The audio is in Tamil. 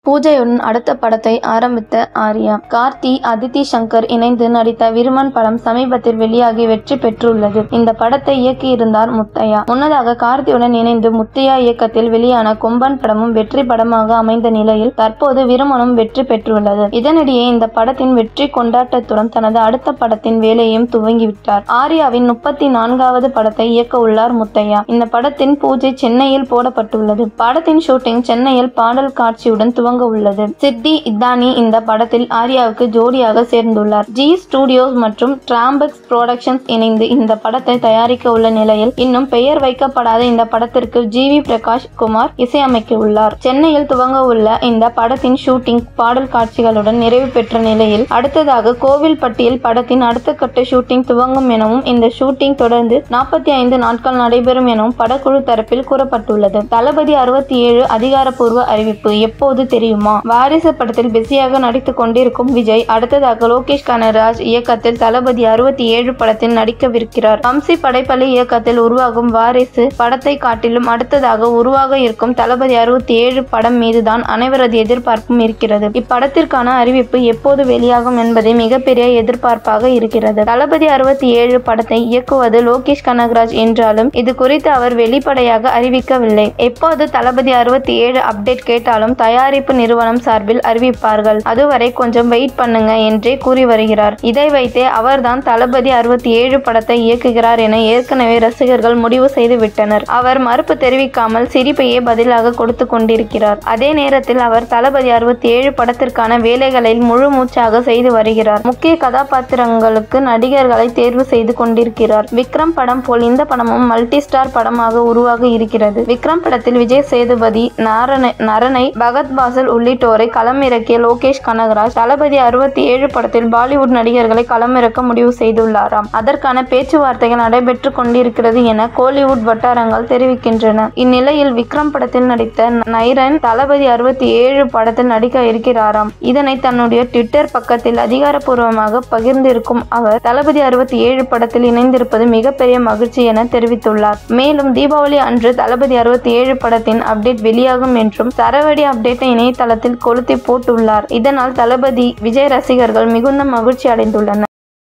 பூஜையுடன் அடுத்த படத்தை ஆரம்பித்த ஆர்யா கார்த்தி அதித்தி சங்கர் இணைந்து நடித்த விருமன் படம் சமீபத்தில் வெளியாகி வெற்றி பெற்றுள்ளது இந்த படத்தை இயக்கியிருந்தார் முத்தையா முன்னதாக கார்த்தியுடன் இணைந்து முத்தையா இயக்கத்தில் வெளியான கொம்பன் படமும் வெற்றி படமாக அமைந்த நிலையில் தற்போது விருமனும் வெற்றி பெற்றுள்ளது இதனிடையே இந்த படத்தின் வெற்றி கொண்டாட்டத்துடன் தனது அடுத்த படத்தின் வேலையும் துவங்கிவிட்டார் ஆர்யாவின் முப்பத்தி நான்காவது படத்தை இயக்க உள்ளார் முத்தையா இந்த படத்தின் பூஜை சென்னையில் போடப்பட்டுள்ளது படத்தின் ஷூட்டிங் சென்னையில் பாடல் காட்சியுடன் துவங்க உள்ளது சித்தி இத்தானி இந்த படத்தில் ஆர்யாவுக்கு ஜோடியாக சேர்ந்துள்ளார் ஜி ஸ்டுடியோஸ் மற்றும் டிராம்பெக்ஸ் புரொடக்ஷன்ஸ் இணைந்து இந்த படத்தை தயாரிக்க உள்ள நிலையில் இன்னும் பெயர் வைக்கப்படாத இந்த படத்திற்கு ஜி வி பிரகாஷ் குமார் இசையமைக்க உள்ளார் சென்னையில் துவங்க உள்ள இந்த படத்தின் ஷூட்டிங் பாடல் காட்சிகளுடன் நிறைவு பெற்ற நிலையில் அடுத்ததாக கோவில்பட்டியில் படத்தின் அடுத்த கட்ட ஷூட்டிங் துவங்கும் எனவும் இந்த ஷூட்டிங் தொடர்ந்து நாற்பத்தி ஐந்து நாட்கள் நடைபெறும் எனவும் படக்குழு தரப்பில் கூறப்பட்டுள்ளது தளபதி அறுபத்தி ஏழு அதிகாரப்பூர்வ அறிவிப்பு எப்போது தெரியுமா வாரிசு படத்தில் பிஸியாக நடித்துக் கொண்டிருக்கும் விஜய் அடுத்ததாக லோகேஷ் கனராஜ் இயக்கத்தில் தளபதி அறுபத்தி ஏழு படத்தில் நடிக்கவிருக்கிறார் வம்சி படைப்பள்ளி இயக்கத்தில் உருவாகும் வாரிசு படத்தை காட்டிலும் அடுத்ததாக உருவாக இருக்கும் தளபதி அறுபத்தி ஏழு படம் மீதுதான் அனைவரது எதிர்பார்ப்பும் இருக்கிறது இப்படத்திற்கான அறிவிப்பு எப்போது வெளியாகும் என்பதே மிகப்பெரிய எதிர்பார்ப்பாக இருக்கிறது தளபதி அறுபத்தி ஏழு படத்தை இயக்குவது லோகேஷ் கனகராஜ் என்றாலும் இது குறித்து அவர் வெளிப்படையாக அறிவிக்கவில்லை எப்போது தளபதி அறுபத்தி ஏழு அப்டேட் கேட்டாலும் தயாரிப்பு நிறுவனம் சார்பில் அறிவிப்பார்கள் அதுவரை கொஞ்சம் வெயிட் பண்ணுங்க என்றே கூறி வருகிறார் இதை வைத்தே அவர்தான் தளபதி அறுபத்தி ஏழு படத்தை இயக்குகிறார் என ஏற்கனவே ரசிகர்கள் முடிவு செய்து விட்டனர் அவர் மறுப்பு தெரிவிக்காமல் சிரிப்பையே பதிலாக கொடுத்து கொண்டிருக்கிறார் அதே நேரத்தில் அவர் தளபதி அறுபத்தி ஏழு படத்திற்கான வேலைகளில் முழு மூச்சாக செய்து வருகிறார் முக்கிய கதாபாத்திரங்களுக்கு நடிகர்களை தேர்வு செய்து கொண்டிருக்கிறார் விக்ரம் படம் போல் இந்த படமும் மல்டி ஸ்டார் படமாக உருவாக இருக்கிறது விக்ரம் படத்தில் விஜய் சேதுபதி நாரண நரனை பகத் பாசல் உள்ளிட்டோரை களமிறக்கிய லோகேஷ் கனகராஜ் தளபதி அறுபத்தி ஏழு படத்தில் பாலிவுட் நடிகர்களை களமிறக்க முடிவு செய்துள்ளாராம் அதற்கான பேச்சுவார்த்தைகள் நடைபெற்று கொண்டிருக்கிறது என கோலிவுட் வட்டாரங்கள் தெரிவிக்கின்றன இந்நிலையில் விக்ரம் படத்தில் நடித்த நைரன் தளபதி அறுபத்தி ஏழு படத்தில் நடிக்க இருக்கிறாராம் இதனை தன்னுடைய ட்விட்டர் பக்கத்தில் அதிகாரப்பூர்வமாக பகிர்ந்திருக்கும் அவர் தளபதி அறுபத்தி ஏழு படத்தில் இணைந்திருப்பது மிகப்பெரிய மகிழ்ச்சி என தெரிவித்துள்ளார் மேலும் தீபாவளி அன்று தளபதி அறுபத்தி ஏழு படத்தின் அப்டேட் வெளியாகும் என்றும் சரவடி அப்டேட்டை இணையதளத்தில் கொளுத்தி போட்டுள்ளார் இதனால் தளபதி விஜய் ரசிகர்கள் மிகுந்த மகிழ்ச்சி அடைந்துள்ளனர்